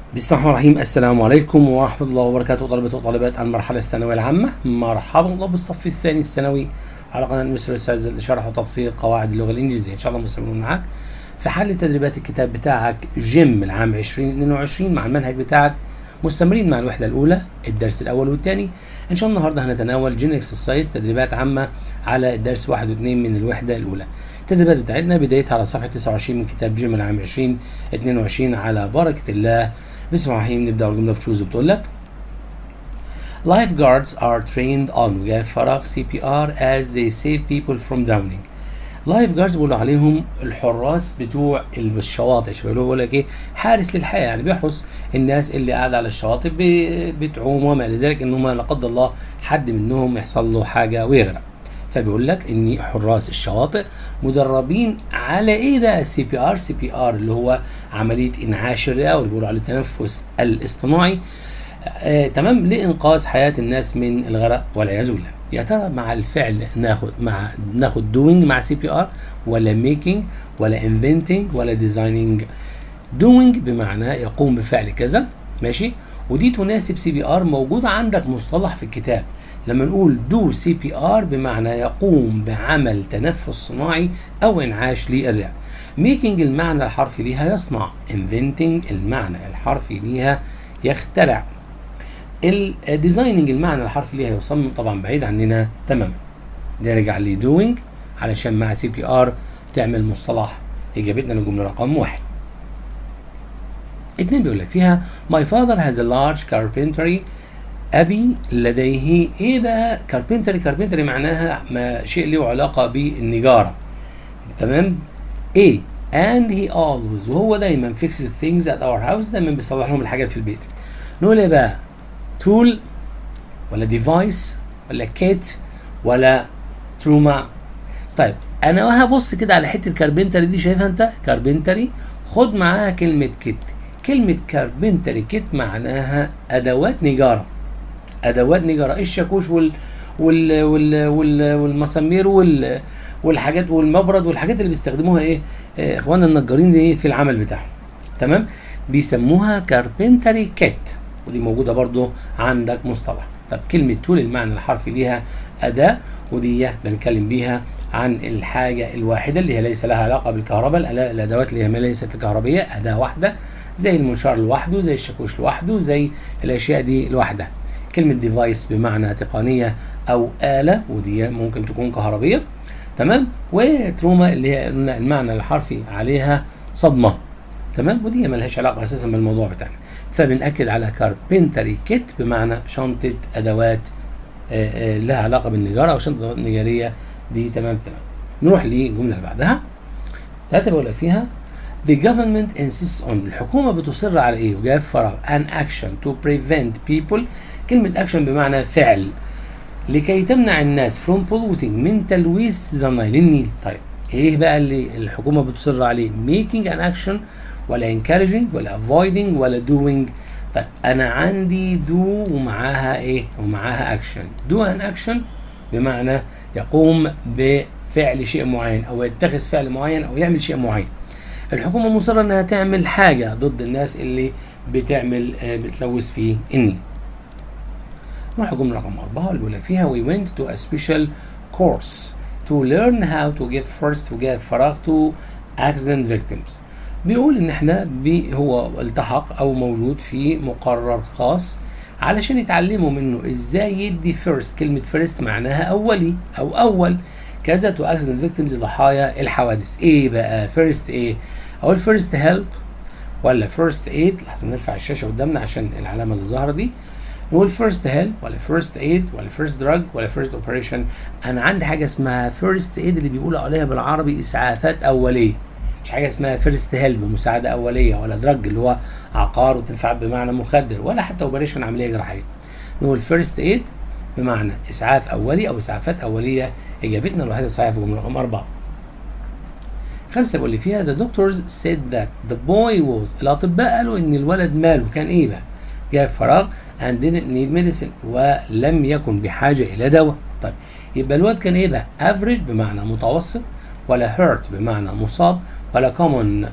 بسم الله الرحمن الرحيم السلام عليكم ورحمة الله وبركاته طلبة وطالبات المرحلة الثانوية العامة مرحبا الله بالصف الثاني الثانوي على قناة مصر الأستاذ لشرح وتبسيط قواعد اللغة الإنجليزية إن شاء الله مستمرون معاك في حل تدريبات الكتاب بتاعك جيم العام 2022 مع المنهج بتاعك مستمرين مع الوحدة الأولى الدرس الأول والثاني إن شاء الله النهاردة هنتناول جين اكسرسايز تدريبات عامة على الدرس واحد واثنين من الوحدة الأولى التدريبات بتاعتنا بدايتها على صفحة 29 من كتاب جيم العام 2022 على بركة الله بسم الله الرحمن الرحيم نبدا الجمله في تشوز بتقول لك Lifeguards are trained on وجاء فراغ CPR as they save people from drowning. Lifeguards بيقولوا عليهم الحراس بتوع الشواطئ شباب اللي هو بيقول لك ايه حارس للحياه يعني بيحرس الناس اللي قاعده على الشواطئ بتعوم وما الى ذلك ان هم لا قدر الله حد منهم يحصل له حاجه ويغرق. فبيقول لك ان حراس الشواطئ مدربين على ايه بقى السي بي ار سي بي ار اللي هو عمليه انعاش الرئه واللي بيقولوا عليه التنفس الاصطناعي آه تمام لانقاذ حياه الناس من الغرق والعياذ بالله يا ترى مع الفعل ناخد مع ناخد دوينج مع سي بي ار ولا ميكينج ولا انفنتنج ولا ديزايننج دوينج بمعنى يقوم بفعل كذا ماشي ودي تناسب سي بي ار موجوده عندك مصطلح في الكتاب لما نقول دو سي بي ار بمعنى يقوم بعمل تنفس صناعي او انعاش للرئه ميكينج المعنى الحرفي ليها يصنع انفنتنج المعنى الحرفي ليها يخترع الديزايننج المعنى الحرفي ليها يصمم طبعا بعيد عننا تماما نرجع لدوينج علشان مع سي بي ار تعمل مصطلح اجابتنا للجمله رقم واحد اتنين بيقول لك فيها my father has a large carpentry أبي لديه إيه بقى كاربنتري كاربنتري معناها ما شيء له علاقة بالنجارة تمام إيه and he always وهو دايما fixes things at our house دايما بيصلح لهم الحاجات في البيت نقول إيه بقى tool ولا device ولا kit ولا تروما طيب أنا هبص كده على حتة كاربنتري دي شايفها أنت كاربنتري خد معاها كلمة كيت كلمة كاربنتري كيت معناها أدوات نجارة ادوات نجاره الشاكوش وال وال وال وال والمسامير وال والحاجات والمبرد والحاجات اللي بيستخدموها ايه آه اخواننا النجارين ايه في العمل بتاعهم تمام بيسموها كاربنتري كيت ودي موجوده برضو عندك مصطلح طب كلمه تول المعنى الحرفي ليها اداه ودي بنتكلم بيها عن الحاجه الواحده اللي هي ليس لها علاقه بالكهرباء الادوات اللي هي ليست كهربيه اداه واحده زي المنشار لوحده زي الشاكوش لوحده زي الاشياء دي لوحدها كلمة ديفايس بمعنى تقنية أو آلة ودي ممكن تكون كهربية تمام وتروما اللي هي المعنى الحرفي عليها صدمة تمام ودي ملهاش علاقة أساسا بالموضوع بتاعنا فبنأكد على كاربنتري كيت بمعنى شنطة أدوات آآ آآ لها علاقة بالنجارة أو شنطة نجارية دي تمام تمام نروح للجملة اللي بعدها تلاتة بقول لك فيها The government insists on الحكومة بتصر على إيه؟ وجاب فراغ an action to prevent people كلمة أكشن بمعنى فعل لكي تمنع الناس from polluting من تلويث ذا نايل النيل طيب إيه بقى اللي الحكومة بتصر عليه making an action ولا encouraging ولا avoiding ولا doing طيب أنا عندي do ومعاها إيه ومعاها action do an action بمعنى يقوم بفعل شيء معين أو يتخذ فعل معين أو يعمل شيء معين الحكومة مصرة إنها تعمل حاجة ضد الناس اللي بتعمل بتلوث في النيل نروح الجملة رقم أربعة اللي بيقول لك فيها we went to a special course to learn how to give first to give فراغ to accident victims بيقول إن إحنا بي هو التحق أو موجود في مقرر خاص علشان يتعلموا منه إزاي يدي first كلمة first معناها أولي أو أول كذا to accident victims ضحايا الحوادث إيه بقى first إيه أو first help ولا first aid لحظة نرفع الشاشة قدامنا عشان العلامة اللي ظاهرة دي نقول فيرست هيلب ولا فيرست ايد ولا فيرست دراج ولا فيرست اوبريشن انا عندي حاجه اسمها فيرست ايد اللي بيقولوا عليها بالعربي اسعافات اوليه مش حاجه اسمها فيرست هيلب مساعده اوليه ولا دراج اللي هو عقار وتنفع بمعنى مخدر ولا حتى اوبريشن عمليه جراحيه نقول فيرست ايد بمعنى اسعاف اولي او اسعافات اوليه اجابتنا الوحيده الصحيحه في الجمله رقم اربعه خمسة بيقول لي فيها the doctors said that the boy was الأطباء قالوا إن الولد ماله كان إيه بقى؟ جاء فراغ and didn't need medicine ولم يكن بحاجة إلى دواء طيب يبقى الواد كان إيه بقى average بمعنى متوسط ولا hurt بمعنى مصاب ولا common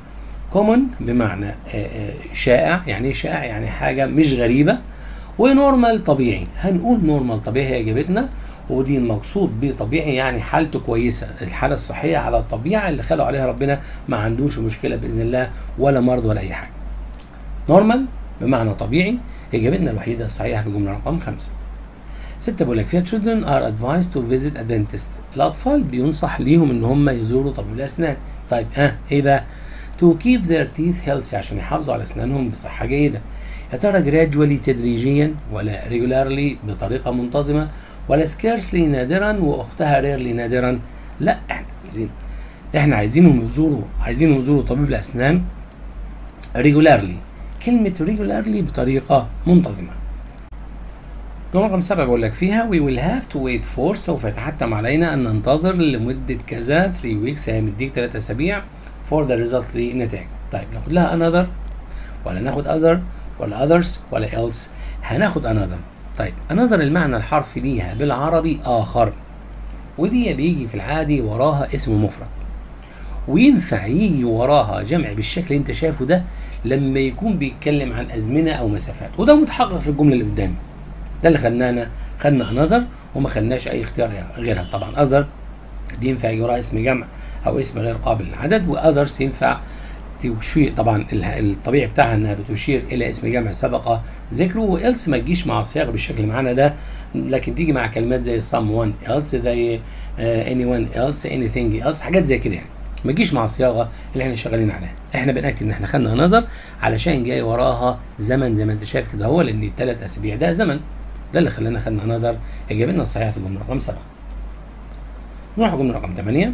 common بمعنى شائع يعني ايه شائع يعني حاجه مش غريبه ونورمال طبيعي هنقول نورمال طبيعي هي اجابتنا ودي المقصود بطبيعي يعني حالته كويسه الحاله الصحيه على الطبيعه اللي خلقوا عليها ربنا ما عندوش مشكله باذن الله ولا مرض ولا اي حاجه نورمال بمعنى طبيعي اجابتنا الوحيده الصحيحه في الجمله رقم خمسة ستة بقول لك فيها children are advised to visit a dentist الأطفال بينصح ليهم إن هم يزوروا طبيب الأسنان طيب ها آه إيه بقى to keep their teeth healthy عشان يحافظوا على أسنانهم بصحة جيدة يا ترى gradually تدريجيا ولا regularly بطريقة منتظمة ولا scarcely نادرا وأختها rarely نادرا لا احنا عايزين احنا عايزينهم يزوروا عايزينهم يزوروا طبيب الأسنان regularly كلمة regularly بطريقة منتظمة جملة رقم سبعة بقول لك فيها we will have to wait for سوف يتحتم علينا أن ننتظر لمدة كذا 3 weeks هي مديك 3 أسابيع for the results للنتائج طيب ناخد لها another ولا ناخد other ولا others ولا else هناخد another طيب another المعنى الحرفي ليها بالعربي آخر ودي بيجي في العادي وراها اسم مفرد وينفع يجي وراها جمع بالشكل اللي انت شايفه ده لما يكون بيتكلم عن أزمنة أو مسافات وده متحقق في الجملة اللي قدامي ده اللي خلانا خدنا انذر وما خدناش اي اختيار غيرها طبعا اذر دي ينفع يجي وراها اسم جمع او اسم غير قابل للعدد واذرز ينفع تشير طبعا الطبيعي بتاعها انها بتشير الى اسم جمع سبق ذكره والس ما تجيش مع الصياغه بالشكل اللي معانا ده لكن تيجي مع كلمات زي someone else زي uh, anyone else anything else حاجات زي كده يعني ما تجيش مع الصياغه اللي احنا شغالين عليها احنا بناكد ان احنا خدنا نظر علشان جاي وراها زمن زي ما انت شايف كده هو لان الثلاث اسابيع ده زمن ده اللي خلانا خدنا نظر اجابتنا الصحيحه في الجمله رقم سبعه. نروح الجمله رقم 8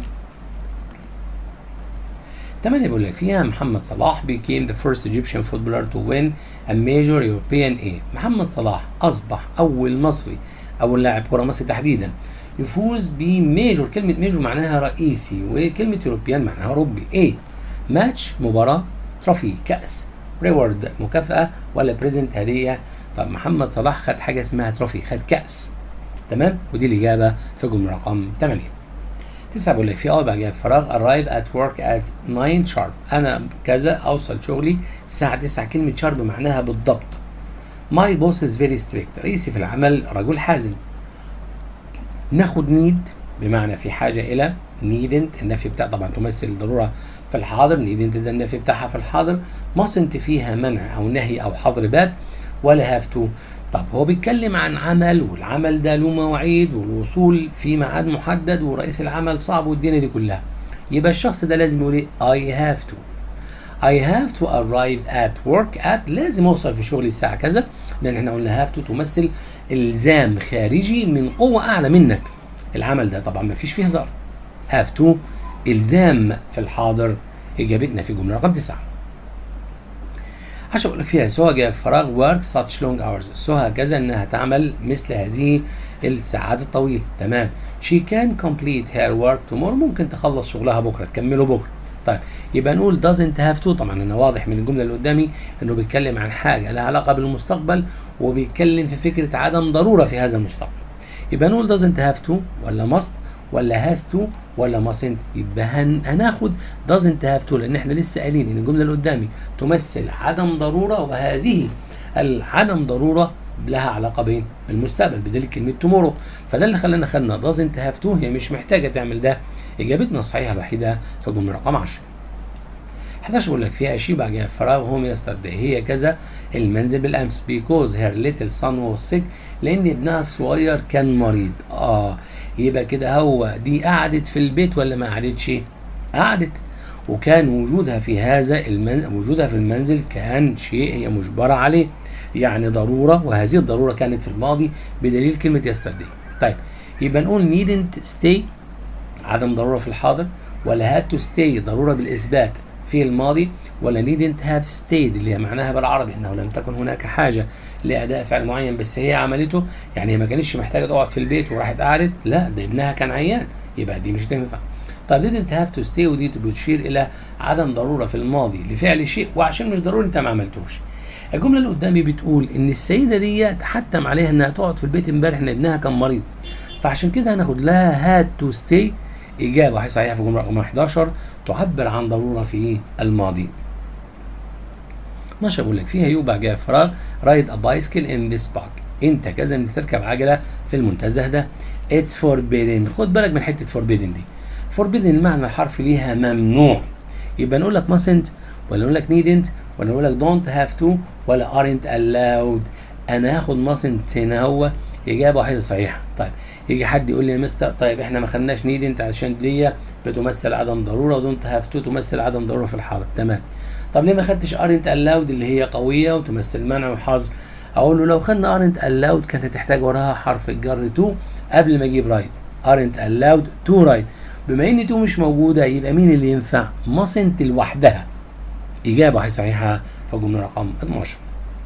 8 بيقول لك فيها محمد صلاح became the first Egyptian footballer to win a major European A محمد صلاح اصبح اول مصري اول لاعب كره مصري تحديدا يفوز بميجور كلمه ميجور معناها رئيسي وكلمه يوروبيان معناها اوروبي ايه ماتش مباراه تروفي كاس ريورد مكافاه ولا بريزنت هديه طب محمد صلاح خد حاجه اسمها تروفي خد كاس تمام ودي الاجابه في الجمله رقم 8 تسعة بقول لك في اول بقى جاي فراغ arrive at work at 9 sharp انا كذا اوصل شغلي الساعه 9 كلمه شارب معناها بالضبط my boss is very strict رئيسي في العمل رجل حازم ناخد نيد بمعنى في حاجه الى needn't النفي بتاع طبعا تمثل الضروره في الحاضر needn't ده النفي بتاعها في الحاضر mustn't فيها منع او نهي او حظر بات ولا هاف تو طب هو بيتكلم عن عمل والعمل ده له مواعيد والوصول في ميعاد محدد ورئيس العمل صعب والدنيا دي كلها يبقى الشخص ده لازم يقول ايه I have to I have to arrive at work at لازم اوصل في شغلي الساعة كذا لان احنا قلنا have to تمثل الزام خارجي من قوة اعلى منك العمل ده طبعا ما فيش فيه هزار have to الزام في الحاضر اجابتنا في الجملة رقم تسعة عشان اقول لك فيها سهى جاء فراغ work such long hours سهى كذا انها تعمل مثل هذه الساعات الطويلة تمام she can complete her work tomorrow ممكن تخلص شغلها بكرة تكمله بكرة طيب يبقى نقول doesn't have to طبعا انا واضح من الجملة اللي قدامي انه بيتكلم عن حاجة لها علاقة بالمستقبل وبيتكلم في فكرة عدم ضرورة في هذا المستقبل يبقى نقول doesn't have to ولا must ولا has to ولا mustn't يبقى هن... هناخد doesn't have to لان احنا لسه قايلين ان الجمله اللي قدامي تمثل عدم ضروره وهذه العدم ضروره لها علاقه بين بالمستقبل بدليل كلمه tomorrow فده اللي خلانا خدنا doesn't have to هي مش محتاجه تعمل ده اجابتنا الصحيحه الوحيده في الجمله رقم 10 11 بقول لك فيها شي بقى جاء فراغ هوم يسترداي هي كذا المنزل بالامس because her little son was sick لان ابنها الصغير كان مريض اه يبقى كده هو دي قعدت في البيت ولا ما قعدتش قعدت وكان وجودها في هذا المنزل وجودها في المنزل كان شيء هي مجبرة عليه يعني ضرورة وهذه الضرورة كانت في الماضي بدليل كلمة يسترداي طيب يبقى نقول needn't stay عدم ضرورة في الحاضر ولا had to stay ضرورة بالإثبات في الماضي ولا needn't have stayed اللي هي معناها بالعربي انه لم تكن هناك حاجه لاداء فعل معين بس هي عملته يعني هي ما كانتش محتاجه تقعد في البيت وراحت قعدت لا ده ابنها كان عيان يبقى دي مش هتنفع طب didn't have to stay ودي بتشير الى عدم ضروره في الماضي لفعل شيء وعشان مش ضروري انت ما عملتوش الجمله اللي قدامي بتقول ان السيده دي تحتم عليها انها تقعد في البيت امبارح ان ابنها كان مريض فعشان كده هناخد لها had to stay إجابة صحيحة في الجملة رقم 11 تعبر عن ضرورة في الماضي 12 بقول لك فيها يو بعد كده فراغ رايد ا بايسكل ان ذيس بارك انت كذا انك تركب عجله في المنتزه ده اتس فوربيدن خد بالك من حته فوربيدن دي فوربيدن المعنى الحرفي ليها ممنوع يبقى نقول لك mustn't ولا نقول لك needn't ولا نقول لك don't have to ولا aren't allowed انا هاخد mustn't هنا هو اجابه واحده صحيحه طيب يجي حد يقول لي يا مستر طيب احنا ما خدناش needn't عشان دي بتمثل عدم ضروره ودونت هاف تو تمثل عدم ضروره في الحاضر تمام طب ليه ما خدتش aren't allowed اللي هي قويه وتمثل منع وحظر اقول له لو خدنا aren't allowed كانت هتحتاج وراها حرف الجر to قبل ما اجيب right aren't allowed to write بما ان تو مش موجوده يبقى مين اللي ينفع mustn't لوحدها اجابه صحيحه في الجمله رقم 12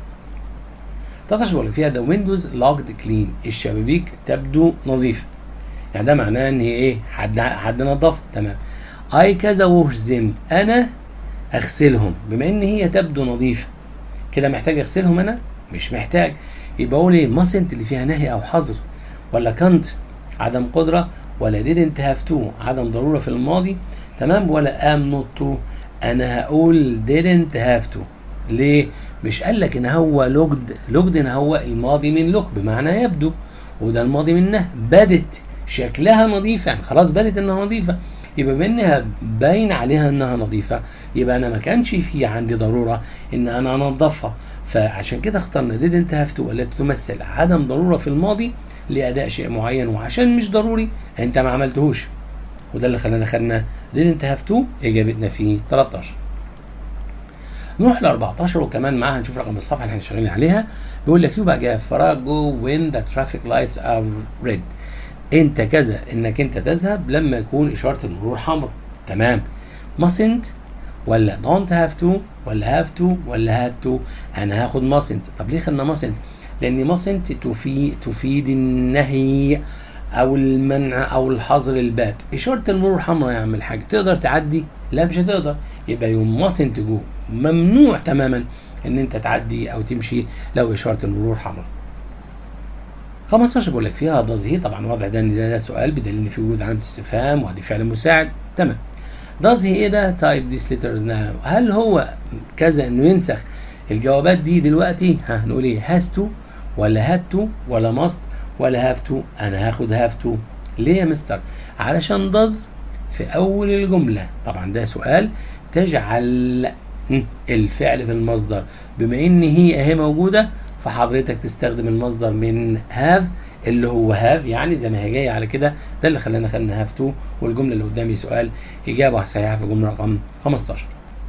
13 بقول فيها the windows locked clean الشبابيك تبدو نظيفه يعني ده معناه ان هي ايه حد حد نظفها تمام اي كذا ووش زم انا اغسلهم بما ان هي تبدو نظيفه كده محتاج اغسلهم انا مش محتاج يبقى اقول ايه mustn't اللي فيها نهي او حظر ولا كنت عدم قدره ولا didn't have to عدم ضروره في الماضي تمام ولا am not to انا هقول didn't have to ليه مش قال لك ان هو لوجد لوجد ان هو الماضي من لوك بمعنى يبدو وده الماضي منها بدت شكلها نظيفه يعني خلاص بدت انها نظيفه يبقى بما انها باين عليها انها نظيفه يبقى انا ما كانش في عندي ضروره ان انا انظفها فعشان كده اخترنا didn't have to التي تمثل عدم ضروره في الماضي لاداء شيء معين وعشان مش ضروري انت ما عملتهوش وده اللي خلانا خدنا didn't have to اجابتنا في 13 نروح ل 14 وكمان معاها نشوف رقم الصفحه اللي احنا شغالين عليها بيقول لك يبقى جاء فراغ جو when the traffic lights are red انت كذا انك انت تذهب لما يكون اشاره المرور حمراء تمام mustn't ولا don't have to ولا have to ولا had to انا هاخد mustn't طب ليه خدنا mustn't لان mustn't تفيد تفيد النهي او المنع او الحظر البات اشاره المرور حمراء يا عم الحاج تقدر تعدي لا مش هتقدر يبقى يوم mustn't جو ممنوع تماما ان انت تعدي او تمشي لو اشاره المرور حمراء 15 بقول لك فيها does he طبعا واضح ده ان ده, ده سؤال بدليل ان في وجود علامه استفهام وادي فعل مساعد تمام does he ايه بقى type these letters now هل هو كذا انه ينسخ الجوابات دي دلوقتي ها نقول ايه has to ولا had to ولا must ولا have to انا هاخد have to ليه يا مستر علشان does في اول الجمله طبعا ده سؤال تجعل الفعل في المصدر بما ان هي اهي موجوده فحضرتك تستخدم المصدر من have اللي هو have يعني زي ما هي جايه على كده ده اللي خلانا خدنا have to والجمله اللي قدامي سؤال اجابه صحيحه في الجمله رقم 15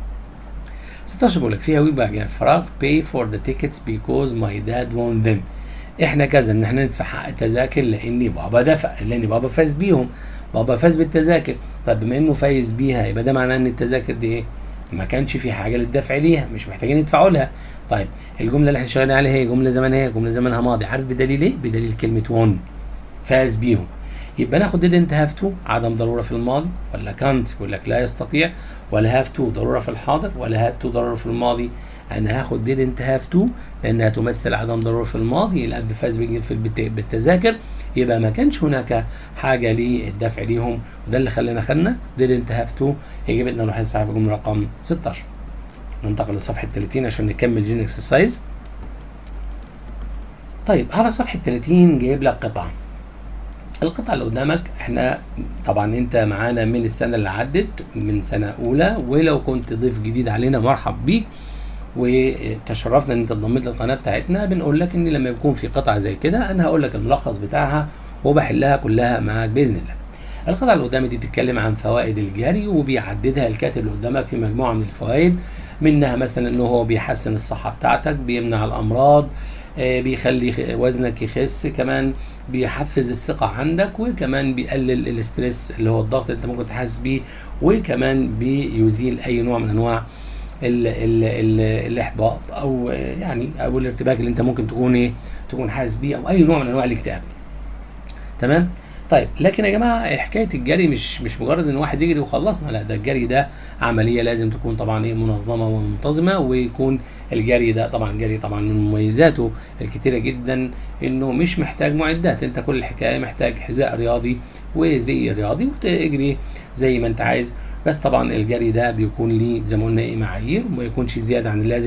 16 بقول لك فيها ويبقى جاء فراغ pay for the tickets because my dad won them احنا كذا ان احنا ندفع حق التذاكر لان بابا دفع لان بابا فاز بيهم بابا فاز بالتذاكر طب بما انه فايز بيها يبقى ده معناه ان التذاكر دي ايه ما كانش في حاجه للدفع ليها مش محتاجين يدفعوا لها طيب الجمله اللي احنا شغالين عليها هي جمله زمنيه هي جمله زمنها ماضي عارف بدليل ايه بدليل كلمه وون فاز بيهم يبقى ناخد didn't have to عدم ضروره في الماضي ولا كانت يقول لك لا يستطيع ولا have to ضروره في الحاضر ولا had to ضروره في الماضي انا هاخد didn't have to لانها تمثل عدم ضروره في الماضي الاب فاز في بالتذاكر يبقى ما كانش هناك حاجه للدفع ليهم وده اللي خلانا خدنا didn't have to اجابتنا الوحيده الصحيحه في الجمله رقم 16 ننتقل لصفحه 30 عشان نكمل جين اكسرسايز طيب على صفحه 30 جايب لك قطعه القطعه اللي قدامك احنا طبعا انت معانا من السنه اللي عدت من سنه اولى ولو كنت ضيف جديد علينا مرحب بيك وتشرفنا ان انت انضميت للقناه بتاعتنا بنقول لك ان لما يكون في قطعه زي كده انا هقول لك الملخص بتاعها وبحلها كلها معاك باذن الله. القطعه اللي قدامي دي بتتكلم عن فوائد الجري وبيعددها الكاتب اللي قدامك في مجموعه من الفوائد منها مثلا انه هو بيحسن الصحه بتاعتك بيمنع الامراض بيخلي وزنك يخس كمان بيحفز الثقة عندك وكمان بيقلل الاسترس اللي هو الضغط اللي انت ممكن تحس بيه وكمان بيزيل اي نوع من انواع ال ال ال الاحباط او يعني او الارتباك اللي انت ممكن تكون ايه تكون حاسس بيه او اي نوع من انواع الاكتئاب تمام طيب لكن يا جماعه حكايه الجري مش مش مجرد ان واحد يجري وخلصنا لا ده الجري ده عمليه لازم تكون طبعا ايه منظمه ومنتظمه ويكون الجري ده طبعا الجري طبعا من مميزاته الكتيره جدا انه مش محتاج معدات انت كل الحكايه محتاج حذاء رياضي وزي رياضي وتجري زي ما انت عايز بس طبعا الجري ده بيكون ليه زي ما قلنا ايه معايير وما يكونش زياده عن اللازم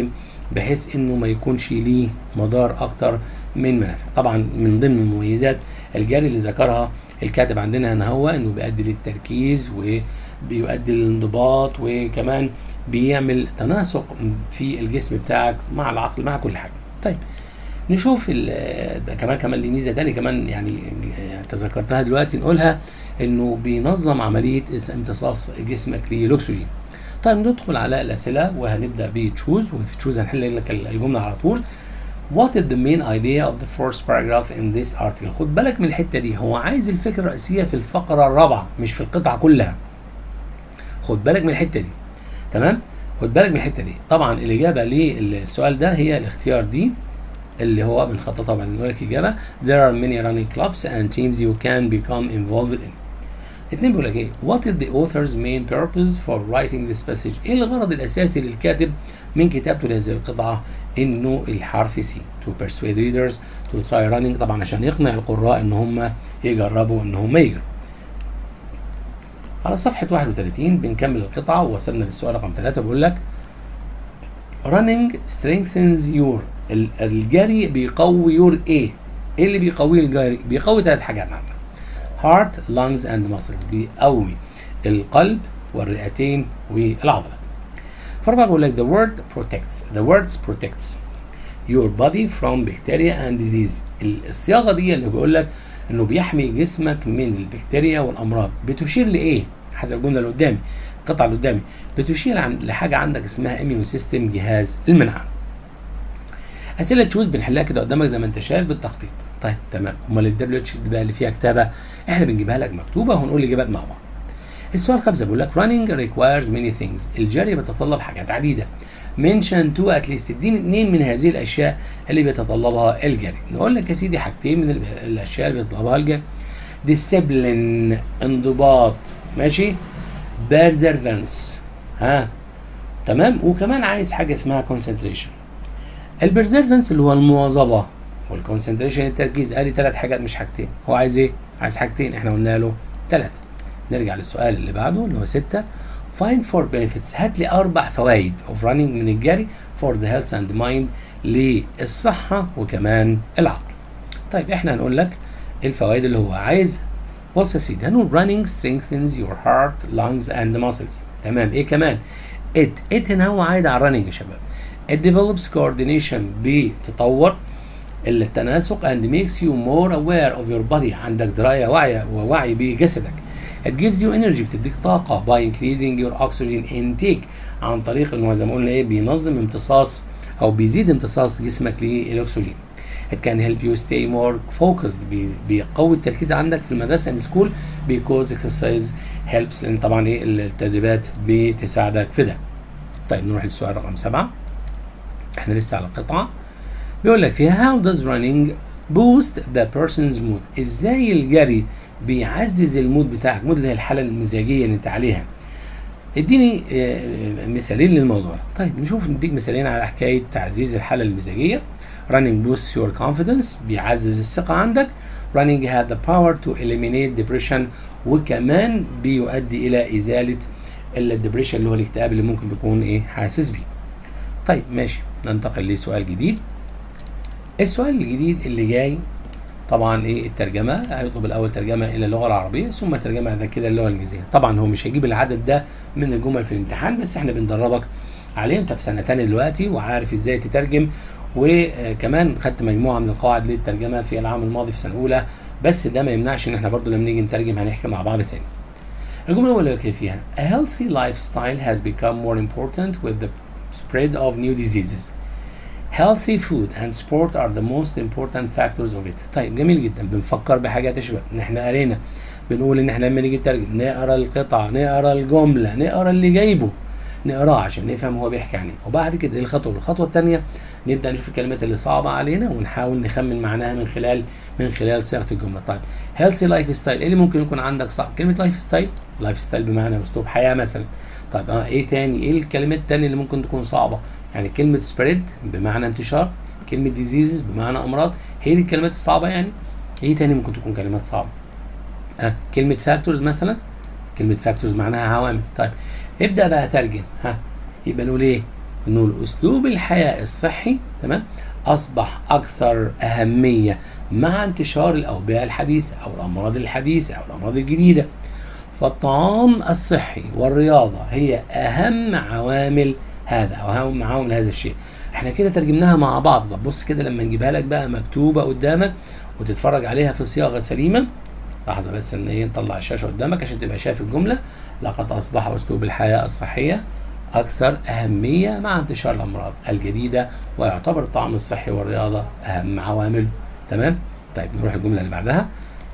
بحيث انه ما يكونش ليه مدار اكتر من منافع طبعا من ضمن مميزات الجري اللي ذكرها الكاتب عندنا هنا هو انه بيؤدي للتركيز وبيؤدي للانضباط وكمان بيعمل تناسق في الجسم بتاعك مع العقل مع كل حاجه طيب نشوف ده كمان كمان ليه ميزه تاني كمان يعني تذكرتها دلوقتي نقولها انه بينظم عمليه امتصاص جسمك للاكسجين طيب ندخل على الاسئله وهنبدا بتشوز وفي تشوز هنحل لك الجمله على طول What is the main idea of the first paragraph in this article؟ خد بالك من الحته دي هو عايز الفكره الرئيسيه في الفقره الرابعه مش في القطعه كلها. خد بالك من الحته دي. تمام؟ خد بالك من الحته دي. طبعا الاجابه للسؤال ده هي الاختيار دي اللي هو بنخططها بعد نقول لك اجابه There are many running clubs and teams you can become involved in. اتنين بيقول لك ايه What is the author's main purpose for writing this passage ايه الغرض الاساسي للكاتب من كتابته لهذه القطعه انه الحرف سي to persuade readers to try running طبعا عشان يقنع القراء ان هم يجربوا ان هم يجروا على صفحة 31 بنكمل القطعة ووصلنا للسؤال رقم 3 بيقول لك running strengthens your الجري بيقوي your ايه؟ ايه اللي بيقوي الجري؟ بيقوي ثلاث حاجات عندنا heart, lungs and muscles بيقوي القلب والرئتين والعضلات. فأربعة بقول لك the word protects the words protects your body from bacteria and disease الصياغة دي اللي بيقول لك انه بيحمي جسمك من البكتيريا والامراض بتشير لايه؟ حسب الجملة اللي قدامي القطعة اللي قدامي بتشير عن لحاجة عندك اسمها اميون سيستم جهاز المناعة. اسئله تشوز بنحلها كده قدامك زي ما انت شايف بالتخطيط طيب تمام امال الدبليو اتش بقى اللي فيها كتابه احنا بنجيبها لك مكتوبه وهنقول الاجابات مع بعض السؤال خمسة بيقول لك running requires many things الجري بيتطلب حاجات عديدة mention two at least اديني اثنين من هذه الاشياء اللي بيتطلبها الجري نقول لك يا سيدي حاجتين من الاشياء اللي بيتطلبها الجري discipline انضباط ماشي perseverance ها تمام وكمان عايز حاجه اسمها concentration البرزيرفنس اللي هو المواظبه والكونسنتريشن التركيز قال لي ثلاث حاجات مش حاجتين هو عايز ايه عايز حاجتين احنا قلنا له ثلاثه نرجع للسؤال اللي بعده اللي هو ستة find for benefits هات لي اربع فوائد of running من الجري for the health and mind للصحه وكمان العقل طيب احنا هنقول لك الفوائد اللي هو عايز بص يا سيدي هنقول running strengthens your heart lungs and muscles تمام ايه كمان it it هنا هو عايد على running يا شباب it develops coordination بتطور التناسق and makes you more aware of your body عندك دراية وعي ووعي بجسدك it gives you energy بتديك طاقة by increasing your oxygen intake عن طريق انه زي ما قلنا ايه بينظم امتصاص او بيزيد امتصاص جسمك للاكسجين it can help you stay more focused بي بيقوي التركيز عندك في المدرسة and school because exercise helps لان طبعا ايه التدريبات بتساعدك في ده طيب نروح للسؤال رقم سبعة احنا لسه على القطعة بيقول لك فيها how does running boost the person's mood ازاي الجري بيعزز المود بتاعك مود اللي هي الحالة المزاجية اللي انت عليها اديني مثالين للموضوع طيب نشوف نديك مثالين على حكاية تعزيز الحالة المزاجية running boosts your confidence بيعزز الثقة عندك running has the power to eliminate depression وكمان بيؤدي إلى إزالة الدبريشن اللي هو الاكتئاب اللي ممكن بيكون ايه حاسس بيه طيب ماشي ننتقل لسؤال جديد السؤال الجديد اللي جاي طبعا ايه الترجمه هيطلب الاول ترجمه الى اللغه العربيه ثم ترجمه بعد كده اللغه الانجليزيه طبعا هو مش هيجيب العدد ده من الجمل في الامتحان بس احنا بندربك عليه انت في سنه تانية دلوقتي وعارف ازاي تترجم وكمان خدت مجموعه من القواعد للترجمه في العام الماضي في سنه اولى بس ده ما يمنعش ان احنا برضو لما نيجي نترجم هنحكي مع بعض تاني الجمله الاولى اللي فيها a healthy lifestyle has become more important with the spread of new diseases healthy food and sport are the most important factors of it طيب جميل جدا بنفكر بحاجات يا شباب ان احنا قرينا بنقول ان احنا لما نيجي نترجم نقرا القطعه نقرا الجمله نقرا اللي جايبه نقراه عشان نفهم هو بيحكي عن ايه وبعد كده ايه الخطوه الخطوه الثانيه نبدا نشوف الكلمات اللي صعبه علينا ونحاول نخمن معناها من خلال من خلال صياغه الجمله طيب هيلثي لايف ستايل ايه اللي ممكن يكون عندك صعب كلمه لايف ستايل لايف ستايل بمعنى اسلوب حياه مثلا طيب اه ايه تاني ايه الكلمات التانية اللي ممكن تكون صعبه يعني كلمه سبريد بمعنى انتشار كلمه ديزيز بمعنى امراض هي دي الكلمات الصعبه يعني ايه تاني ممكن تكون كلمات صعبه اه كلمه فاكتورز مثلا كلمه فاكتورز معناها عوامل طيب ابدا بقى ترجم ها يبقى نقول ايه نقول أسلوب الحياة الصحي تمام أصبح أكثر أهمية مع انتشار الأوبئة الحديثة أو الأمراض الحديثة أو الأمراض الجديدة فالطعام الصحي والرياضة هي أهم عوامل هذا أو أهم عوامل هذا الشيء احنا كده ترجمناها مع بعض طب بص كده لما نجيبها لك بقى مكتوبة قدامك وتتفرج عليها في صياغة سليمة لحظة بس ان ايه نطلع الشاشة قدامك عشان تبقى شايف الجملة لقد أصبح أسلوب الحياة الصحية أكثر أهمية مع انتشار الأمراض الجديدة ويعتبر الطعام الصحي والرياضة أهم عوامل تمام طيب نروح الجملة اللي بعدها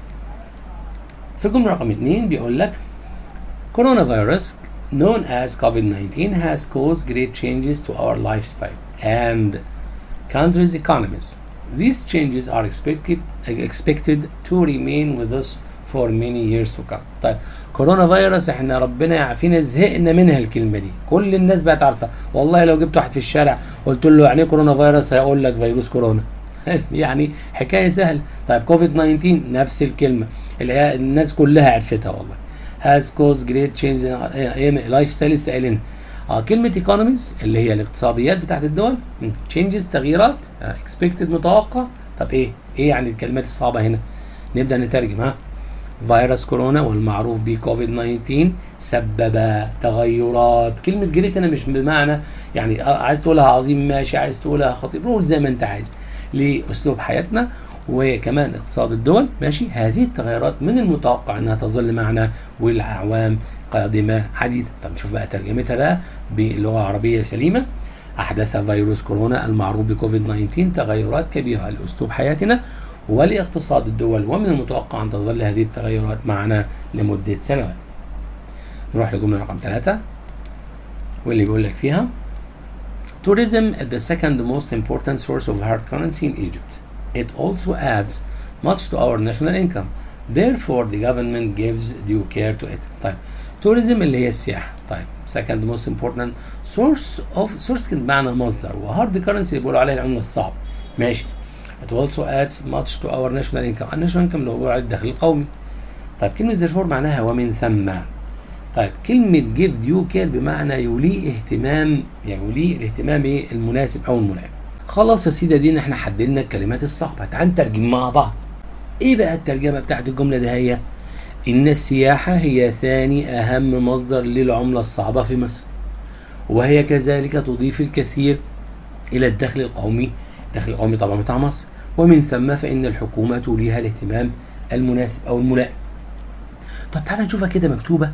في الجملة رقم اتنين بيقول لك كورونا فيروس known as COVID-19 has caused great changes to our lifestyle and countries' economies. These changes are expected expected to remain with us for many years to come. طيب كورونا فيروس احنا ربنا يعافينا زهقنا منها الكلمه دي، كل الناس بقت عارفه، والله لو جبت واحد في الشارع قلت له يعني ايه كورونا فيروس هيقول لك فيروس كورونا. يعني حكايه سهله، طيب كوفيد 19 نفس الكلمه، الناس كلها عرفتها والله. has caused great changes in لايف ستايل لسه قايلينها. اه كلمة economies اللي هي الاقتصاديات بتاعت الدول changes تغييرات آه expected متوقع طب ايه؟ ايه يعني الكلمات الصعبة هنا؟ نبدأ نترجم ها فيروس كورونا والمعروف ب كوفيد 19 سبب تغيرات كلمة جريت هنا مش بمعنى يعني عايز تقولها عظيم ماشي عايز تقولها خطير قول زي ما انت عايز لأسلوب حياتنا وكمان اقتصاد الدول ماشي هذه التغيرات من المتوقع انها تظل معنا والاعوام قادمه عديده طب نشوف بقى ترجمتها بقى بلغه عربيه سليمه احدث فيروس كورونا المعروف بكوفيد 19 تغيرات كبيره لاسلوب حياتنا ولاقتصاد الدول ومن المتوقع ان تظل هذه التغيرات معنا لمده سنوات نروح لجمله رقم ثلاثة واللي بيقول لك فيها Tourism is the second most important source of hard currency in Egypt. It also adds much to our national income. Therefore, the government gives due care to it. طيب tourism اللي هي السياحة. طيب second most important source of source بمعنى مصدر وهارد currency اللي بيقولوا عليها العملة الصعبة. ماشي. It also adds much to our national income. الناشونال income اللي هو بيقولوا عليه الدخل القومي. طيب كلمة therefore معناها ومن ثم. طيب كلمة give due care بمعنى يوليه اهتمام يعني يوليه الاهتمام ايه المناسب او الملائم. خلاص يا سيدي دينا احنا حددنا الكلمات الصعبة تعال نترجم مع بعض. ايه بقى الترجمة بتاعت الجملة ده هي؟ إن السياحة هي ثاني أهم مصدر للعملة الصعبة في مصر. وهي كذلك تضيف الكثير إلى الدخل القومي، الدخل القومي طبعا بتاع مصر، ومن ثم فإن الحكومة توليها الاهتمام المناسب أو الملائم. طب تعالى نشوفها كده مكتوبة.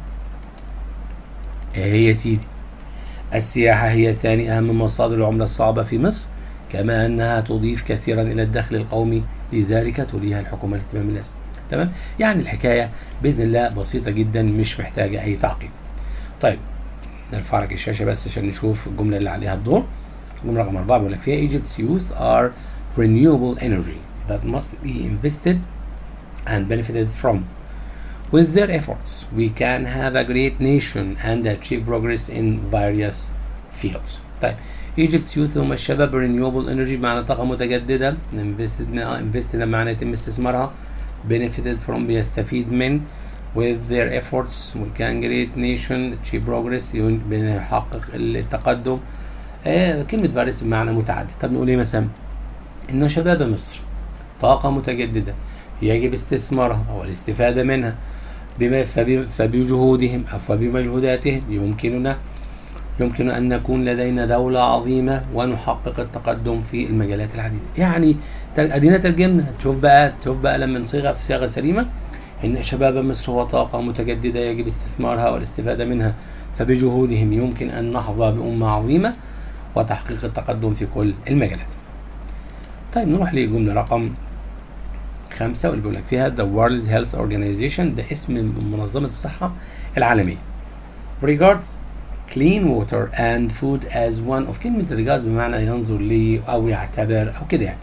ايه يا سيدي السياحة هي ثاني أهم مصادر العملة الصعبة في مصر كما أنها تضيف كثيرا إلى الدخل القومي لذلك توليها الحكومة الاهتمام اللازم تمام يعني الحكاية بإذن الله بسيطة جدا مش محتاجة أي تعقيد طيب نرفع لك الشاشة بس عشان نشوف الجملة اللي عليها الدور الجملة رقم أربعة بيقول لك فيها Egypt's youth are renewable energy that must be invested and benefited from With their efforts, we can have a great nation and achieve progress in various fields. طيب Egypt's youth هم الشباب renewable energy بمعنى طاقة متجددة invested invested بمعنى يتم استثمارها benefited from بيستفيد من with their efforts we can great nation achieve progress بنحقق التقدم آه كلمة various بمعنى متعدد طب نقول ايه مثلا إن شباب مصر طاقة متجددة يجب استثمارها أو الاستفادة منها بما فبجهودهم أو فبمجهوداتهم يمكننا يمكن أن نكون لدينا دولة عظيمة ونحقق التقدم في المجالات العديدة يعني أدينا ترجمنا تشوف بقى تشوف بقى لما نصيغها في صياغة سليمة إن شباب مصر هو طاقة متجددة يجب استثمارها والاستفادة منها فبجهودهم يمكن أن نحظى بأمة عظيمة وتحقيق التقدم في كل المجالات طيب نروح لجملة رقم خمسة واللي بيقول لك فيها The World Health Organization ده اسم منظمة الصحة العالمية regards clean water and food as one of كلمة regards بمعنى ينظر لي أو يعتبر أو كده يعني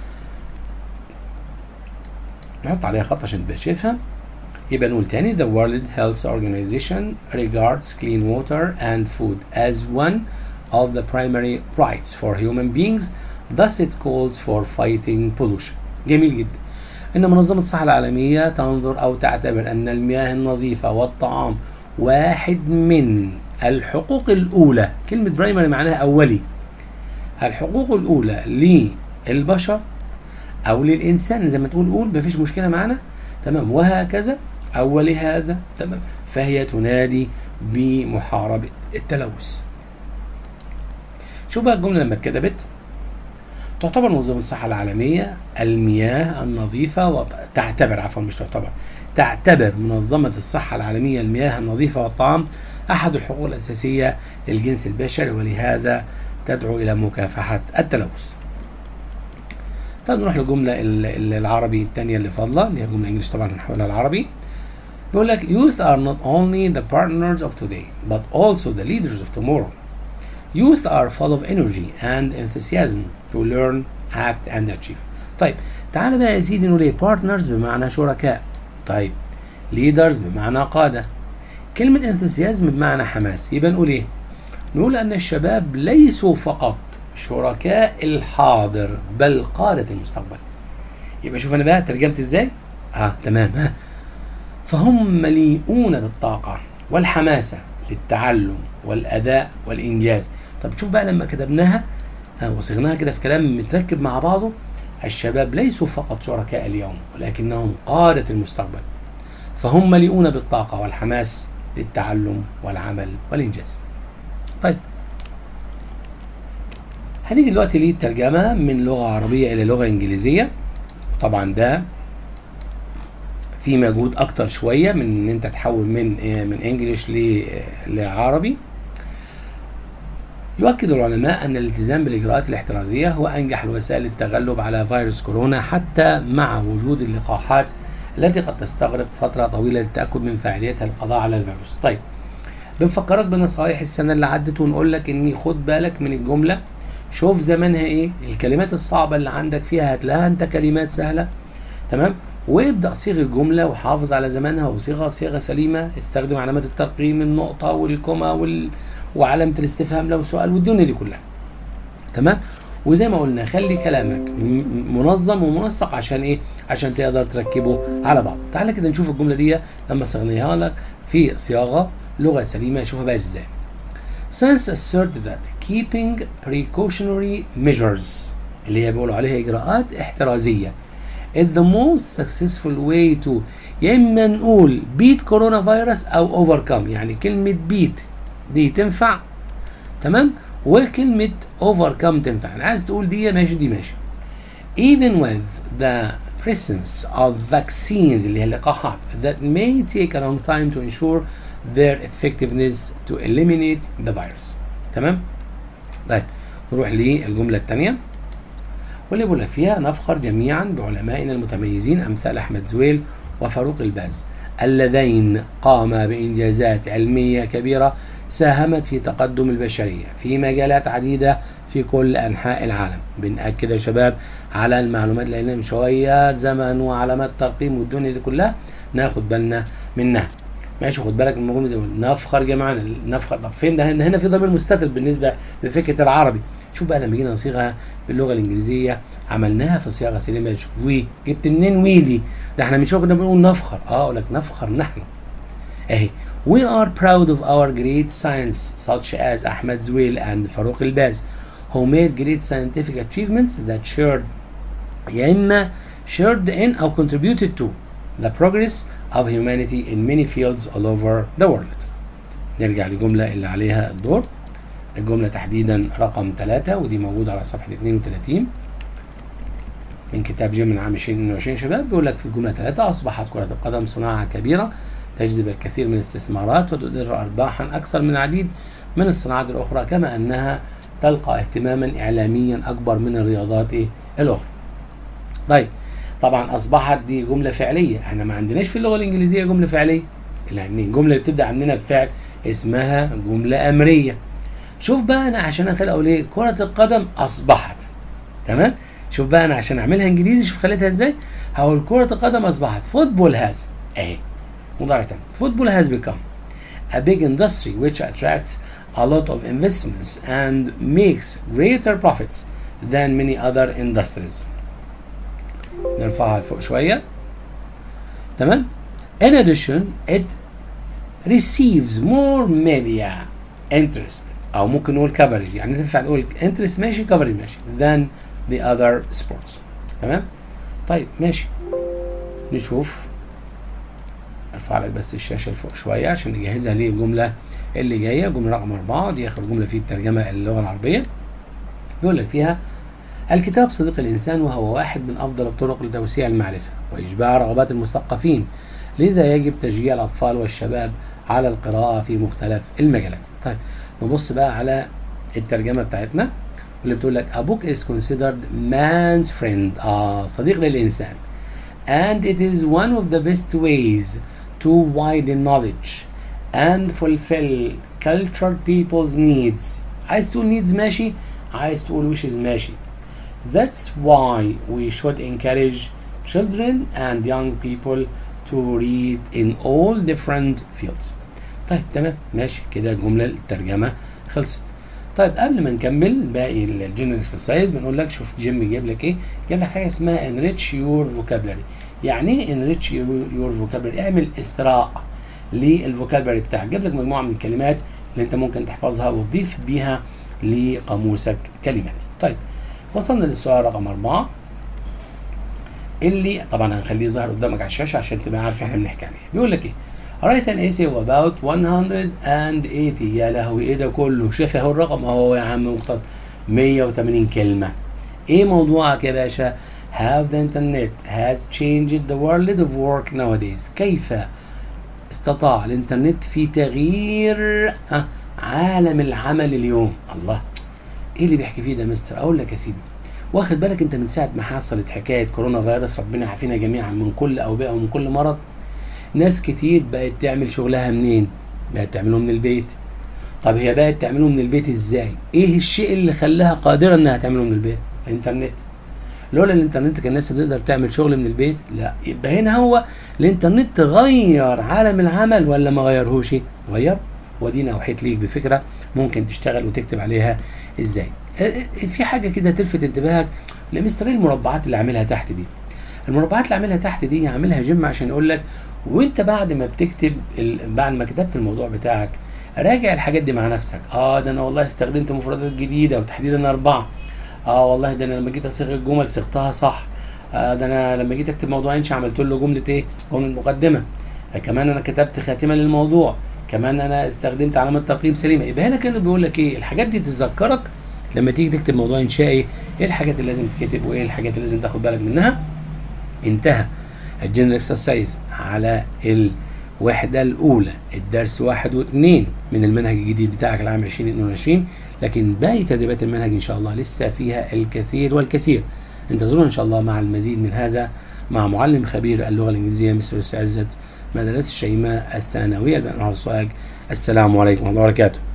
نحط عليها خط عشان تبقى شايفها يبقى نقول تاني The World Health Organization regards clean water and food as one of the primary rights for human beings thus it calls for fighting pollution جميل جدا إن منظمة الصحة العالمية تنظر أو تعتبر أن المياه النظيفة والطعام واحد من الحقوق الأولى كلمة برايمري معناها أولي الحقوق الأولى للبشر أو للإنسان زي ما تقول قول مفيش مشكلة معانا تمام وهكذا أو لهذا تمام فهي تنادي بمحاربة التلوث شوف بقى الجملة لما اتكتبت تعتبر منظمة الصحة العالمية المياه النظيفة و... تعتبر عفوا مش تعتبر تعتبر منظمة الصحة العالمية المياه النظيفة والطعام أحد الحقوق الأساسية للجنس البشري ولهذا تدعو إلى مكافحة التلوث. طيب نروح للجملة ال- ال- العربي الثانية اللي فاضلة اللي هي جملة إنجلش طبعا هنحولها العربي. بيقول لك youth are not only the partners of today but also the leaders of tomorrow. Youth are full of energy and enthusiasm to learn, act and achieve. طيب تعالى بقى يا سيدي نقول ايه partners بمعنى شركاء. طيب leaders بمعنى قادة. كلمة enthusiasm بمعنى حماس يبقى نقول ايه؟ نقول أن الشباب ليسوا فقط شركاء الحاضر بل قادة المستقبل. يبقى شوف أنا بقى ترجمت ازاي؟ اه تمام ها فهم مليئون بالطاقة والحماسة للتعلم والأداء والإنجاز طب شوف بقى لما كتبناها ها، وصيغناها كده في كلام متركب مع بعضه الشباب ليسوا فقط شركاء اليوم ولكنهم قادة المستقبل فهم مليئون بالطاقة والحماس للتعلم والعمل والإنجاز طيب هنيجي دلوقتي للترجمة من لغة عربية إلى لغة إنجليزية طبعا ده في مجهود اكتر شويه من ان انت تحول من آه، من انجليش ل- آه، لعربي يؤكد العلماء ان الالتزام بالاجراءات الاحترازيه هو انجح الوسائل للتغلب على فيروس كورونا حتى مع وجود اللقاحات التي قد تستغرق فتره طويله للتاكد من فاعليتها للقضاء على الفيروس. طيب بنفكرك بنصائح السنه اللي عدت ونقول لك اني خد بالك من الجمله شوف زمانها ايه الكلمات الصعبه اللي عندك فيها هتلاقيها انت كلمات سهله تمام وابدا صيغ الجمله وحافظ على زمانها وصيغها صيغه سليمه استخدم علامات الترقيم النقطه والكوما وال... وعلامه الاستفهام لو سؤال والدنيا دي كلها تمام وزي ما قلنا خلي كلامك م- منظم ومنسق عشان ايه عشان تقدر تركبه على بعض تعال كده نشوف الجمله دي لما صيغناها لك في صياغه لغه سليمه شوفها بقى ازاي Science asserted that keeping precautionary measures اللي هي بيقولوا عليها اجراءات احترازيه is the most successful way to يا اما نقول beat كورونا فيروس او overcome يعني كلمه beat دي تنفع تمام وكلمه overcome تنفع انا عايز تقول دي ماشي دي ماشي even with the presence of vaccines اللي هي اللقاحات that may take a long time to ensure their effectiveness to eliminate the virus تمام طيب نروح للجمله الثانيه واللي بيقول لك فيها نفخر جميعا بعلمائنا المتميزين امثال احمد زويل وفاروق الباز اللذين قاما بانجازات علميه كبيره ساهمت في تقدم البشريه في مجالات عديده في كل انحاء العالم بنأكد يا شباب على المعلومات اللي قلنا من شويه زمن وعلامات ترقيم والدنيا دي كلها ناخد بالنا منها ماشي خد بالك من الجمله زي ما قلنا. نفخر جميعا نفخر طب فين ده هنا هنا في ضمير مستتر بالنسبه لفكره العربي شوف بقى لما جينا نصيغها باللغه الانجليزيه عملناها في صياغه سليمه شوف وي جبت منين وي دي ده احنا من شويه كنا بنقول نفخر اه اقول لك نفخر نحن اهي We are proud of our great science such as Ahmed Zweil and Farouk Elbaz who made great scientific achievements that shared يا إما shared in أو contributed to the progress of humanity in many fields all over the world. نرجع للجملة اللي عليها الدور الجملة تحديدا رقم 3 ودي موجودة على صفحة 32 من كتاب جيم من عام 2022 شباب بيقول لك في الجملة 3 أصبحت كرة القدم صناعة كبيرة تجذب الكثير من الاستثمارات وتدر أرباحا أكثر من العديد من الصناعات الأخرى كما أنها تلقى اهتماما إعلاميا أكبر من الرياضات إيه الأخرى. طيب طبعا أصبحت دي جملة فعلية احنا ما عندناش في اللغة الإنجليزية جملة فعلية يعني الجملة اللي بتبدأ عندنا بفعل اسمها جملة أمرية شوف بقى أنا عشان أخلق أقول إيه كرة القدم أصبحت تمام شوف بقى أنا عشان أعملها إنجليزي شوف خليتها إزاي هقول كرة القدم أصبحت فوتبول هاز أهي مضارع تاني football has become a big industry which attracts a lot of investments and makes greater profits than many other industries نرفعها لفوق شوية تمام in addition it receives more media interest او ممكن نقول coverage يعني تنفع نقول interest ماشي coverage ماشي than the other sports تمام طيب ماشي نشوف ارفع لك بس الشاشه لفوق شويه عشان نجهزها للجمله اللي جايه جمله رقم أربعة دي اخر جمله في الترجمه اللغه العربيه بيقول لك فيها الكتاب صديق الانسان وهو واحد من افضل الطرق لتوسيع المعرفه واشباع رغبات المثقفين لذا يجب تشجيع الاطفال والشباب على القراءه في مختلف المجالات طيب نبص بقى على الترجمه بتاعتنا واللي بتقول لك a book is considered man's friend آه صديق للإنسان and it is one of the best ways to widen knowledge and fulfill cultured people's needs عايز تقول needs ماشي عايز تقول wishes ماشي that's why we should encourage children and young people to read in all different fields طيب تمام ماشي كده الجملة الترجمة خلصت طيب قبل ما نكمل باقي الجنرال اكسرسايز بنقول لك شوف جيم جايب لك ايه جايب لك حاجه اسمها انريتش يور فوكابلري يعني ايه انريتش يور فوكابلري اعمل اثراء للفوكابلري بتاعك جايب لك مجموعه من الكلمات اللي انت ممكن تحفظها وتضيف بيها لقاموسك كلمات طيب وصلنا للسؤال رقم أربعة اللي طبعا هنخليه ظاهر قدامك على الشاشه عشان تبقى عارف احنا بنحكي عن ايه بيقول لك ايه write an essay about 180 يا لهوي ايه ده كله شايف اهو الرقم اهو يا عم مختصر 180 كلمه ايه موضوعك يا باشا how the internet has changed the world of work nowadays كيف استطاع الانترنت في تغيير ها عالم العمل اليوم الله ايه اللي بيحكي فيه ده مستر اقول لك يا سيدي واخد بالك انت من ساعه ما حصلت حكايه كورونا فيروس ربنا يعافينا جميعا من كل اوبئه ومن كل مرض ناس كتير بقت تعمل شغلها منين بقت تعمله من البيت طب هي بقت تعمله من البيت ازاي ايه الشيء اللي خلاها قادره انها تعمله من البيت الانترنت لولا الانترنت كان الناس تقدر تعمل شغل من البيت لا يبقى هنا هو الانترنت غير عالم العمل ولا ما غيرهوش غير ودينا اوحيت ليك بفكره ممكن تشتغل وتكتب عليها ازاي في حاجه كده تلفت انتباهك لمستر ايه المربعات اللي عاملها تحت دي المربعات اللي عاملها تحت دي عاملها جيم عشان يقول لك وانت بعد ما بتكتب ال... بعد ما كتبت الموضوع بتاعك راجع الحاجات دي مع نفسك اه ده انا والله استخدمت مفردات جديده وتحديدا اربعه اه والله ده انا لما جيت اصيغ الجمل صيغتها صح آه ده انا لما جيت اكتب موضوع انشا عملت له جمله ايه جمله مقدمه آه كمان انا كتبت خاتمه للموضوع كمان انا استخدمت علامه ترقيم سليمه يبقى هنا كانه بيقول لك ايه الحاجات دي تذكرك لما تيجي تكتب موضوع انشائي ايه الحاجات اللي لازم تكتب وايه الحاجات اللي لازم تاخد بالك منها انتهى الجنرال اكسرسايز على الوحدة الأولى الدرس واحد واثنين من المنهج الجديد بتاعك العام 2022 لكن باقي تدريبات المنهج إن شاء الله لسه فيها الكثير والكثير انتظرونا إن شاء الله مع المزيد من هذا مع معلم خبير اللغة الإنجليزية مستر عزت مدرسة الشيماء الثانوية البنات السواق السلام عليكم ورحمة الله وبركاته